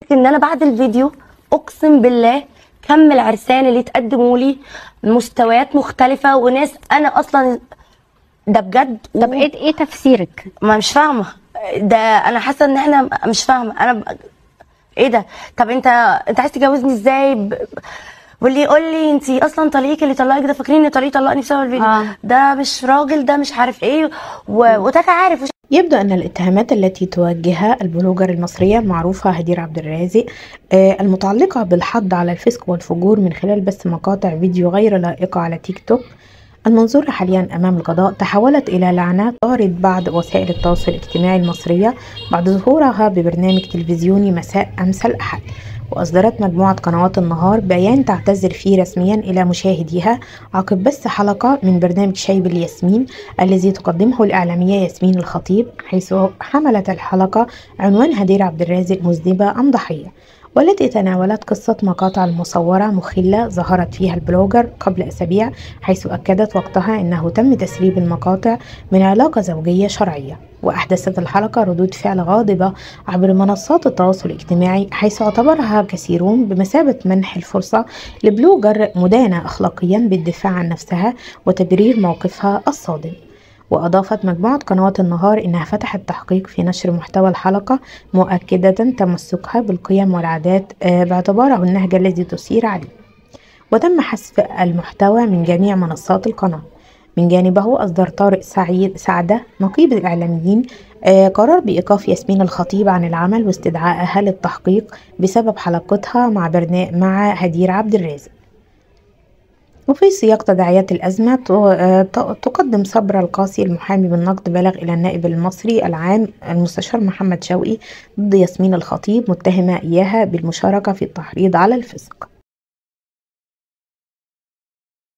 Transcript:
ان انا بعد الفيديو اقسم بالله كم العرسان اللي تقدموا لي مستويات مختلفه وناس انا اصلا ده بجد طب ايه ايه تفسيرك ما مش فاهمه ده انا حاسه ان احنا مش فاهمه انا ب... ايه ده طب انت انت عايز تجوزني ازاي ب... واللي يقول لي انت اصلا طليقك اللي طلقك ده فاكرين ان طليقي طلقني بسبب الفيديو آه. ده مش راجل ده مش عارف ايه و... وتاك عارف وش... يبدو أن الاتهامات التي توجهها البلوجر المصرية المعروفة هدير عبد الرازق آه، المتعلقة بالحض على الفسق والفجور من خلال بث مقاطع فيديو غير لائقة على تيك توك المنظورة حاليا أمام القضاء تحولت إلى لعنات طارت بعض وسائل التواصل الاجتماعي المصرية بعد ظهورها ببرنامج تلفزيوني مساء أمس الأحد وأصدرت مجموعة قنوات النهار بيان تعتذر فيه رسميا إلى مشاهديها عقب بث حلقة من برنامج شاي بالياسمين الذي تقدمه الإعلامية ياسمين الخطيب حيث حملت الحلقة عنوان هدير عبد الرازق مذنبة أم ضحية والتي تناولت قصة مقاطع المصورة مخلة ظهرت فيها البلوجر قبل أسابيع حيث أكدت وقتها أنه تم تسريب المقاطع من علاقة زوجية شرعية وأحدثت الحلقة ردود فعل غاضبة عبر منصات التواصل الاجتماعي حيث اعتبرها كثيرون بمثابة منح الفرصة لبلوجر مدانة أخلاقيا بالدفاع عن نفسها وتبرير موقفها الصادم وأضافت مجموعة قنوات النهار إنها فتحت تحقيق في نشر محتوى الحلقة مؤكدة تمسكها بالقيم والعادات آه، باعتباره النهج الذي تسير عليه وتم حذف المحتوى من جميع منصات القناة من جانبه أصدر طارق سعيد سعدة نقيب الإعلاميين آه، قرار بإيقاف ياسمين الخطيب عن العمل واستدعائها للتحقيق بسبب حلقتها مع برنامج مع هدير عبد الرازق وفي سياق تداعيات الأزمة ت- آه، ت- تقدم صبرا القاسي المحامي بالنقد بلغ إلى النائب المصري العام المستشار محمد شوقي ضد ياسمين الخطيب متهمة إياها بالمشاركة في التحريض على الفسق